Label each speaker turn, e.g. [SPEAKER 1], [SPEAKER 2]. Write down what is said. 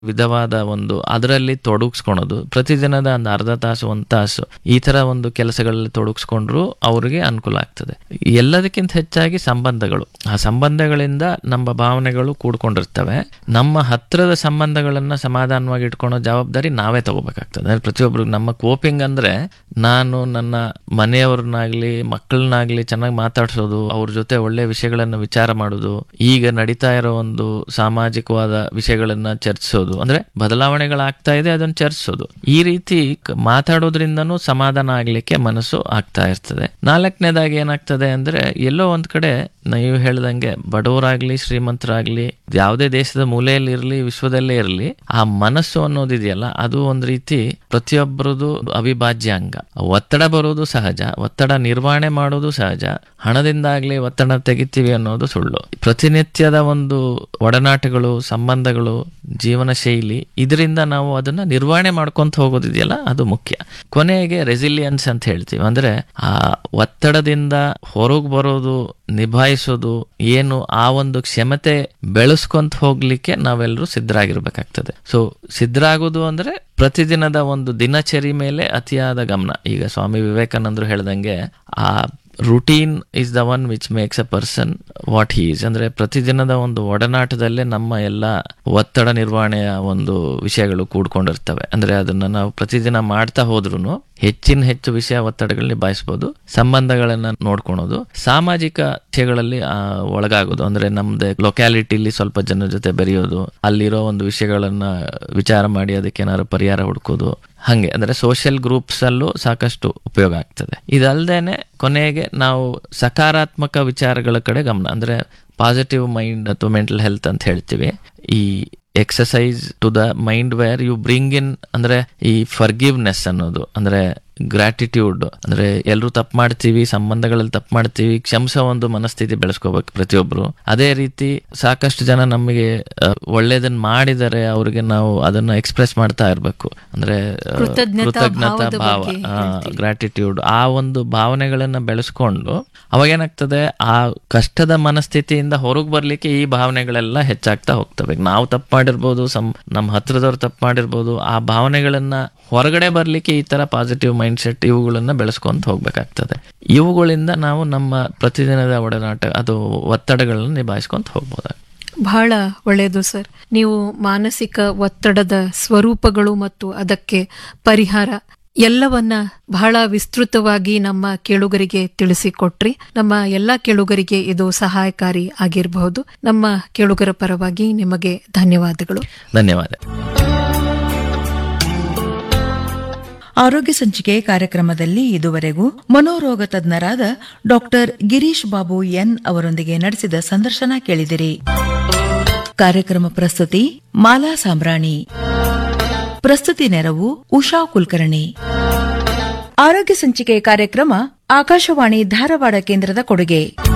[SPEAKER 1] ವಿಧವಾದ ಒಂದು ಅದರಲ್ಲಿ ತೊಡಗಿಸ್ಕೊಳೋದು ಪ್ರತಿದಿನದ ಒಂದು ಅರ್ಧ ತಾಸು ಒಂದು ತಾಸು ಈ ತರ ಒಂದು ಕೆಲಸಗಳಲ್ಲಿ ತೊಡಗಿಸ್ಕೊಂಡ್ರು ಅವ್ರಿಗೆ ಅನುಕೂಲ ಆಗ್ತದೆ ಎಲ್ಲದಕ್ಕಿಂತ ಹೆಚ್ಚಾಗಿ ಸಂಬಂಧಗಳು ಆ ಸಂಬಂಧಗಳಿಂದ ನಮ್ಮ ಭಾವನೆಗಳು ಕೂಡ್ಕೊಂಡಿರ್ತವೆ ನಮ್ಮ ಹತ್ತಿರದ ಸಂಬಂಧಗಳನ್ನ ಸಮಾಧಾನವಾಗಿ ಇಟ್ಕೊಳೋ ಜವಾಬ್ದಾರಿ ನಾವೇ ತಗೋಬೇಕಾಗ್ತದೆ ಅಂದ್ರೆ ಪ್ರತಿಯೊಬ್ರು ನಮ್ಮ ಕೋಪಿಂಗ್ ಅಂದ್ರೆ ನಾನು ನನ್ನ ಮನೆಯವ್ರನ್ನಾಗ್ಲಿ ಮಕ್ಕಳನ್ನಾಗ್ಲಿ ಚೆನ್ನಾಗಿ ಮಾತಾಡ್ಸೋದು ಅವ್ರ ಜೊತೆ ಒಳ್ಳೆ ವಿಷಯಗಳನ್ನ ವಿಚಾರ ಮಾಡೋದು ಈಗ ನಡೀತಾ ಇರೋ ಒಂದು ಸಾಮಾಜಿಕವಾದ ವಿಷಯಗಳನ್ನ ಚರ್ಚಿಸೋದು ಅಂದ್ರೆ ಬದಲಾವಣೆಗಳಾಗ್ತಾ ಇದೆ ಅದನ್ನ ಚರ್ಚಿಸೋದು ಈ ರೀತಿ ಕ- ಮಾತಾಡೋದ್ರಿಂದನೂ ಸಮಾಧಾನ ಆಗ್ಲಿಕ್ಕೆ ಮನಸ್ಸು ಆಗ್ತಾ ಇರ್ತದೆ ನಾಲ್ಕನೇದಾಗಿ ಏನಾಗ್ತದೆ ಅಂದ್ರೆ ಎಲ್ಲೋ ಒಂದ್ ಕಡೆ ನೀವು ಹೇಳ್ದಂಗೆ ಬಡವರಾಗ್ಲಿ ಶ್ರೀಮಂತರಾಗ್ಲಿ ಯಾವುದೇ ದೇಶದ ಮೂಲೆಯಲ್ಲಿ ಇರಲಿ ವಿಶ್ವದಲ್ಲೇ ಇರಲಿ ಆ ಮನಸ್ಸು ಅನ್ನೋದಿದೆಯಲ್ಲ ಅದು ಒಂದ್ ರೀತಿ ಪ್ರತಿಯೊಬ್ಬರದು ಅವಿಭಾಜ್ಯ ಅಂಗ ಒತ್ತಡ ಬರೋದು ಸಹಜ ಒತ್ತಡ ನಿರ್ವಹಣೆ ಮಾಡೋದು ಸಹಜ ಹಣದಿಂದಾಗ್ಲಿ ಒತ್ತಡ ತೆಗಿತೀವಿ ಅನ್ನೋದು ಸುಳ್ಳು ಪ್ರತಿನಿತ್ಯದ ಒಂದು ಒಡನಾಟಗಳು ಸಂಬಂಧಗಳು ಜೀವನ ಶೈಲಿ ಇದರಿಂದ ನಾವು ಅದನ್ನ ನಿರ್ವಹಣೆ ಮಾಡ್ಕೊಂತ ಹೋಗೋದಿದೆಯಲ್ಲ ಅದು ಮುಖ್ಯ ಕೊನೆಗೆ ರೆಸಿಲಿಯನ್ಸ್ ಅಂತ ಹೇಳ್ತೀವಿ ಅಂದ್ರೆ ಆ ಒತ್ತಡದಿಂದ ಹೊರಗೆ ಬರೋದು ನಿಭಾಯಿಸೋದು ಏನು ಆ ಒಂದು ಕ್ಷಮತೆ ಬೆಳೆಸ್ಕೊಂತ ಹೋಗ್ಲಿಕ್ಕೆ ನಾವೆಲ್ಲರೂ ಸಿದ್ಧರಾಗಿರ್ಬೇಕಾಗ್ತದೆ ಸೊ ಸಿದ್ಧರಾಗೋದು ಅಂದ್ರೆ ಪ್ರತಿದಿನದ ಒಂದು ದಿನಚರಿ ಮೇಲೆ ಅತಿಯಾದ ಗಮನ ಈಗ ಸ್ವಾಮಿ ವಿವೇಕಾನಂದರು ಹೇಳ್ದಂಗೆ ಆ routine is the one which makes a person what he's ಅಂದ್ರೆ ಪ್ರತಿದಿನದ ಒಂದು ಒಡನಾಟದಲ್ಲೇ ನಮ್ಮ ಎಲ್ಲ ಒತ್ತಡ ನಿರ್ವಹಣೆಯ ಒಂದು ವಿಷಯಗಳು ಕೂಡ್ಕೊಂಡಿರ್ತವೆ ಅಂದ್ರೆ ಅದನ್ನ ನಾವು ಪ್ರತಿದಿನ ಮಾಡ್ತಾ ಹೋದ್ರೂ ಹೆಚ್ಚಿನ ಹೆಚ್ಚು ವಿಷಯ ಒತ್ತಡಗಳನ್ನ ನಿಭಾಯಿಸಬಹುದು ಸಂಬಂಧಗಳನ್ನ ನೋಡ್ಕೊಳೋದು ಸಾಮಾಜಿಕ ವಿಷಯಗಳಲ್ಲಿ ಆ, ಒಳಗಾಗೋದು ಅಂದ್ರೆ ನಮ್ದು ಲೊಕ್ಯಾಲಿಟಿಲಿ ಸ್ವಲ್ಪ ಜನರ ಜೊತೆ ಬೆರೆಯೋದು ಅಲ್ಲಿರೋ ಒಂದು ವಿಷಯಗಳನ್ನ ವಿಚಾರ ಮಾಡಿ ಅದಕ್ಕೆ ಏನಾದ್ರು ಪರಿಹಾರ ಹುಡ್ಕೋದು ಹಂಗೆ ಅಂದ್ರೆ ಸೋಷಿಯಲ್ ಗ್ರೂಪ್ಸ್ ಅಲ್ಲೂ ಸಾಕಷ್ಟು ಉಪಯೋಗ ಆಗ್ತದೆ ಇದಲ್ದೇನೆ ಕೊನೆಗೆ ನಾವು ಸಕಾರಾತ್ಮಕ ವಿಚಾರಗಳ ಕಡೆ ಗಮನ ಅಂದ್ರೆ ಪಾಸಿಟಿವ್ ಮೈಂಡ್ ಅಥವಾ ಮೆಂಟಲ್ ಹೆಲ್ತ್ ಅಂತ ಹೇಳ್ತೀವಿ ಈ exercise to the mind where you bring in ಅಂದ್ರೆ ಈ ಫರ್ಗಿವ್ನೆಸ್ ಅನ್ನೋದು ಅಂದ್ರೆ ಗ್ರಾಟಿಟ್ಯೂಡ್ ಅಂದ್ರೆ ಎಲ್ಲರೂ ತಪ್ಪು ಮಾಡ್ತೀವಿ ಸಂಬಂಧಗಳಲ್ಲಿ ತಪ್ಪು ಮಾಡ್ತೀವಿ ಕ್ಷಮಿಸೋ ಒಂದು ಮನಸ್ಥಿತಿ ಬೆಳೆಸ್ಕೋಬೇಕು ಪ್ರತಿಯೊಬ್ರು ಅದೇ ರೀತಿ ಸಾಕಷ್ಟು ಜನ ನಮಗೆ ಆ, ಒಳ್ಳೇದನ್ನ ಮಾಡಿದರೆ ಅವ್ರಿಗೆ ನಾವು ಅದನ್ನ ಎಕ್ಸ್ಪ್ರೆಸ್ ಮಾಡ್ತಾ ಇರ್ಬೇಕು ಅಂದ್ರೆ ಆ,
[SPEAKER 2] ಕೃತಜ್ಞತಾ
[SPEAKER 1] ಕೃತಜ್ಞತಾ
[SPEAKER 2] ಭಾವದ
[SPEAKER 1] ಭಾವ
[SPEAKER 2] ಬಗ್ಗೆ ಹೇಳ್ತೀವಿ.
[SPEAKER 1] ಗ್ರಾಟಿಟ್ಯೂಡ್ ಆ ಒಂದು ಭಾವನೆಗಳನ್ನ ಬೆಳೆಸ್ಕೊಂಡು ಅವಾಗ ಏನಾಗ್ತದೆ ಆ ಕಷ್ಟದ ಮನಸ್ಥಿತಿಯಿಂದ ಹೊರಗೆ ಬರ್ಲಿಕ್ಕೆ ಈ ಭಾವನೆಗಳೆಲ್ಲ ಹೆಚ್ಚಾಗ್ತಾ ಹೋಗ್ತವೆ ನಾವು ತಪ್ಪು ಮಾಡಿರ್ಬೋದು ಸಂ ನಮ್ಮ ಹತ್ರದವ್ರು ತಪ್ಪು ಮಾಡಿರ್ಬೋದು ಆ ಭಾವನೆಗಳನ್ನ ಹೊರಗಡೆ ಬರ್ಲಿಕ್ಕೆ ಈ ತರ ಪಾಸಿಟಿವ್ ಮೈಂಡ್ ಸೆಟ್ ಇವುಗಳನ್ನ ಬೆಳೆಸ್ಕೊಂತ ಹೋಗ್ಬೇಕಾಗ್ತದೆ ಇವುಗಳಿಂದ ನಾವು ನಮ್ಮ ಪ್ರತಿದಿನದ ಒಡನಾಟ ಅದು ಒತ್ತಡಗಳನ್ನ ನಿಭಾಯಿಸ್ಕೊಂತ ಹೋಗ್ಬೋದಾಗ್ತದೆ
[SPEAKER 2] ಬಹಳ ಒಳ್ಳೆಯದು ಸರ್ ನೀವು ಮಾನಸಿಕ ಒತ್ತಡದ ಸ್ವರೂಪಗಳು ಮತ್ತು ಅದಕ್ಕೆ ಪರಿಹಾರ ಎಲ್ಲವನ್ನ ಬಹಳ ವಿಸ್ತೃತವಾಗಿ ನಮ್ಮ ಕೇಳುಗರಿಗೆ ತಿಳಿಸಿಕೊಟ್ರಿ ನಮ್ಮ ಎಲ್ಲ ಕೇಳುಗರಿಗೆ ಇದು ಸಹಾಯಕಾರಿ ಆಗಿರಬಹುದು ನಮ್ಮ ಕೇಳುಗರ ಪರವಾಗಿ ನಿಮಗೆ ಧನ್ಯವಾದಗಳು
[SPEAKER 1] ಧನ್ಯವಾದ
[SPEAKER 3] ಆರೋಗ್ಯ ಸಂಚಿಕೆ ಕಾರ್ಯಕ್ರಮದಲ್ಲಿ ಇದುವರೆಗೂ ಮನೋರೋಗ ತಜ್ಞರಾದ ಡಾಕ್ಟರ್ ಗಿರೀಶ್ ಬಾಬು ಎನ್ ಅವರೊಂದಿಗೆ ನಡೆಸಿದ ಸಂದರ್ಶನ ಕೇಳಿದಿರಿ ಕಾರ್ಯಕ್ರಮ ಪ್ರಸ್ತುತಿ ಮಾಲಾ ಸಾಂಬ್ರಾಣಿ ಪ್ರಸ್ತುತಿ ನೆರವು ಉಷಾ ಕುಲಕರ್ಣಿ ಆರೋಗ್ಯ ಸಂಚಿಕೆ ಕಾರ್ಯಕ್ರಮ ಆಕಾಶವಾಣಿ ಧಾರವಾಡ ಕೇಂದ್ರದ ಕೊಡುಗೆ